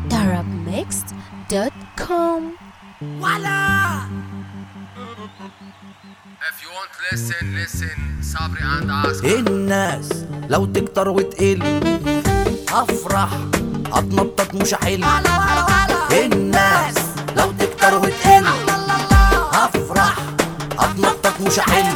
arabmixed.com If you want listen, listen صبري and Oscar الناس لو تكتر وتقل افرح اتنطط مش هحل الناس لو تكتر وتقل افرح اتنطط مش هحل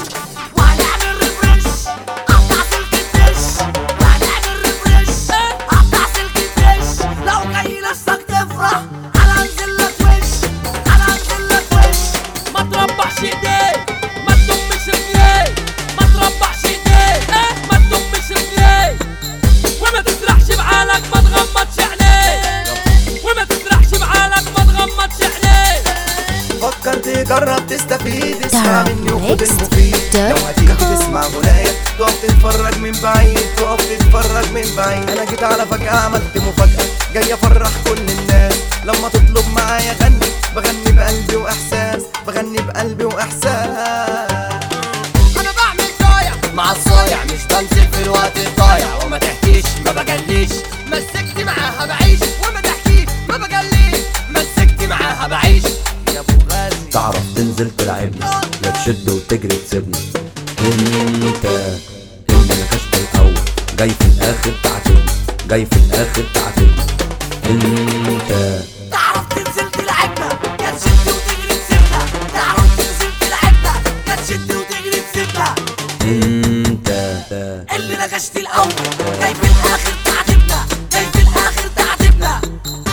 ما تربحش ايديك ما تضمش رجليك ما تربحش ايديك ما تضمش رجليك وما تسرحش بعالك ما تغمضش عينيك وما تسرحش بعالك ما تغمضش عينيك فكر تجرب تستفيد اسمع تعال مني وخد next المفيد ده لو هتيجي تسمع غناية تقف تتفرج من بعيد تقف تتفرج من بعيد انا جيت على فجأة عملت مفاجأة جاي افرح كل الناس لما تطلب معايا غني بغني بقلبي واحساس بغني بقلبي واحساس انا بعمل ضايع مع الصايع مش بنزل في الوقت الضايع وما تحكيش ما بجليش مسكت معاها بعيش وما تحكيش ما بجليش مسكت معاها بعيش يا ابو غازي تعرف تنزل تلعبني لا تشد وتجري تسيبني انت اللي نكشت الاول جاي في الاخر تعاتبني جاي في الاخر تعاتبني انت تعرف تنزل تلعبنا يا تشد وتجري تسيبنا تعرف تنزل تلعبنا يا تشد وتجري تسيبنا انت اللي نكشت الاول جاي في الاخر تعاتبنا جاي في الاخر تعاتبنا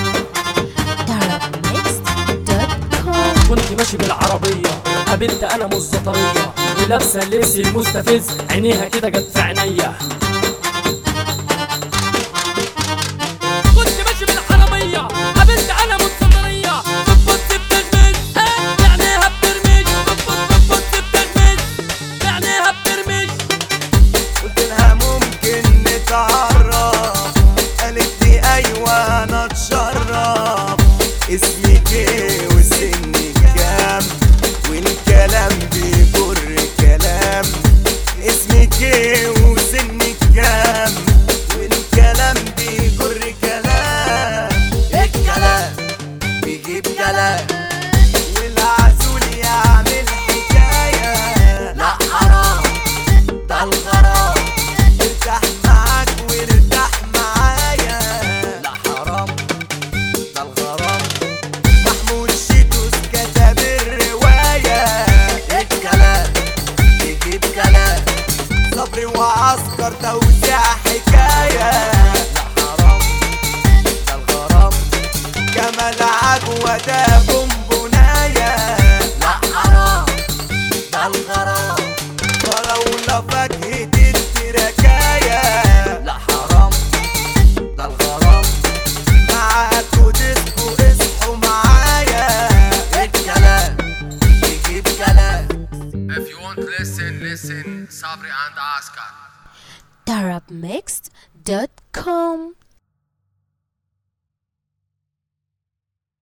arabmixed.com كنت ماشي بالعربية قابلت أنا مستطرية ولابسة اللبس المستفز عينيها كده جت في عينيا كنت ماشي بالحرامية قابلت انا مستمرية بتبص بتغمز عينيها بترمش بتبص بتبص بتغمز عينيها بترمش قلت لها ممكن نتعرف قالت لي ايوه انا اتشرف اسمك ايه وسنك كام والكلام بيجر كلام اسمك ايه وسنك كام والكلام بيجر كلام الكلام بيجيب كلام والعسول يعمل حكايه لا حرام ده الغرام ارتاح معاك وارتاح معايا لا حرام ده الغرام محمود شيتوس كتب الرواية الكلام يجيب كلام صبري وعسكر توزيع حكاية لا حرام ده الغرام كمال عجوة ده بونبوناية لا حرام ده الغرام ولولا فاكهة التركاية لا حرام ده الغرام معاكوا ديسكو اصحوا معايا الكلام يجيب كلام If you want listen, listen صبري and Oscar arabmixed.com